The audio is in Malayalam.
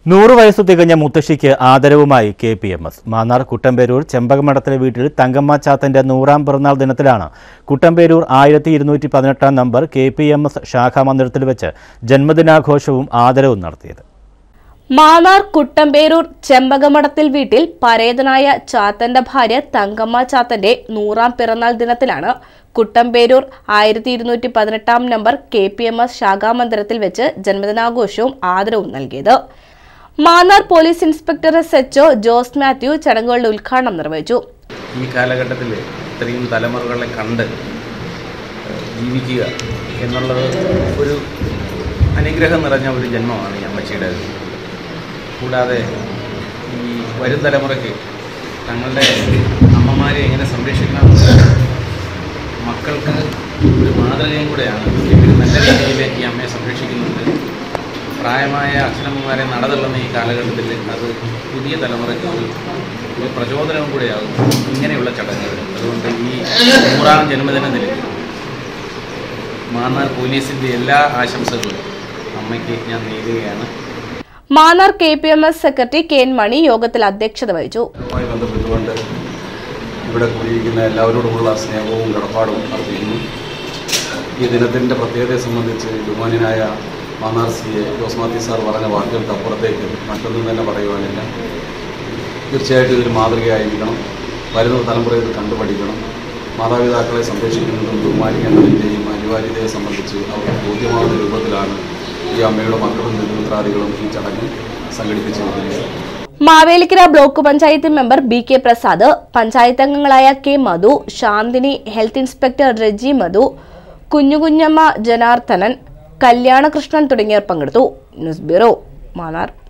നൂറ് വയസ്സ് തികഞ്ഞ മുത്തശ്ശിക്ക് ആദരവുമായി K P M S Mannar Kuttamperoor ചെമ്പകമഠത്തിലെ വീട്ടിൽ തങ്കമ്മ ചാത്തന്റെ നൂറാം പിറന്നാൾ ദിനത്തിലാണ് കുട്ടമ്പേരൂർ ആയിരത്തി ഇരുന്നൂറ്റി പതിനെട്ടാം number K P M S ശാഖാ മന്ദിരത്തിൽ വെച്ച് ജന്മദിനാഘോഷവും ആദരവും നടത്തിയത് മാന്നാർ കുട്ടമ്പേരൂർ ചെമ്പകമഠത്തിൽ വീട്ടിൽ പരേതനായ ചാത്തന്റെ ഭാര്യ തങ്കമ്മ ചാത്തന്റെ നൂറാം പിറന്നാൾ ദിനത്തിലാണ് കുട്ടമ്പേരൂർ ആയിരത്തി ഇരുന്നൂറ്റി പതിനെട്ടാം number K P M S ശാഖാമന്ദിരത്തിൽ വെച്ച് ജന്മദിനാഘോഷവും ആദരവും നൽകിയത് Mannar police inspector S H O Jose Mathew ചടങ്ങുകളുടെ ഉദ്ഘാടനം നിർവഹിച്ചു ഈ കാലഘട്ടത്തിൽ ഇത്രയും തലമുറകളെ കണ്ട് ജീവിക്കുക എന്നുള്ളത് ഒരു അനുഗ്രഹം നിറഞ്ഞ ഒരു ജന്മമാണ് ഈ അമ്മച്ചിയുടേത് കൂടാതെ ഈ വരും തലമുറയ്ക്ക് തങ്ങളുടെ അമ്മമാരെ എങ്ങനെ സംരക്ഷിക്കണം മക്കൾക്ക് ഒരു മാതൃകയും കൂടെയാണ് ഇവർ നല്ല രീതിയിൽ ഈ അമ്മയെ സംരക്ഷിക്കുന്നുണ്ട് പ്രായമായ അച്ഛനമ്മമാരെ നടതള്ളുന്ന ഈ കാലഘട്ടത്തിൽ അത് പുതിയ തലമുറയ്ക്ക് ഒരു ഒരു പ്രചോദനവും കൂടെയാകും ഇങ്ങനെയുള്ള ചടങ്ങുകൾ അതുകൊണ്ട് ഈ നൂറാം ജന്മദിനത്തിൽ മാന്നാർ പോലീസിൻ്റെ എല്ലാ ആശംസകളും അമ്മയ്ക്ക് ഞാൻ നേരുകയാണ് Mannar K P M S secretary K N Mani യോഗത്തിൽ അധ്യക്ഷത വഹിച്ചു ഇതുമായി ബന്ധപ്പെട്ടുകൊണ്ട് ഇവിടെ കൂടിയിരിക്കുന്ന എല്ലാവരോടുമുള്ള സ്നേഹവും കടപ്പാടും അർപ്പിക്കുന്നു ഈ ദിനത്തിൻ്റെ പ്രത്യേകതയെ സംബന്ധിച്ച് ബഹുമാന്യനായ Mannar C A Jose Mathew sir പറഞ്ഞ വാക്കുകൾക്ക് അപ്പുറത്തേക്ക് മറ്റൊന്നും തന്നെ പറയുവാനില്ല തീർച്ചയായിട്ടും ഇതൊരു മാതൃകയായിരിക്കണം വരുന്ന തലമുറ ഇത് കണ്ടുപഠിക്കണം മാതാപിതാക്കളെ സംരക്ഷിക്കുന്നതും ബഹുമാനിക്കേണ്ടതിൻ്റെയും അനിവാര്യതയെ സംബന്ധിച്ച് അവർക്ക് ബോധ്യമാവുന്ന രൂപത്തിലാണ് ഈ അമ്മയുടെ മക്കളും ബന്ധുമിത്രാദികളും ഈ ചടങ്ങ് സംഘടിപ്പിച്ചിരിക്കുന്നത് Mavelikkara block panchayat member B K Prasad panchayat അംഗങ്ങളായ K Madhu Shanthini health inspector Reji Madhu Kunjukunjamma Janardhanan Kalyanakrishnan തുടങ്ങിയവർ പങ്കെടുത്തു ന്യൂസ് ബ്യൂറോ മാന്നാർ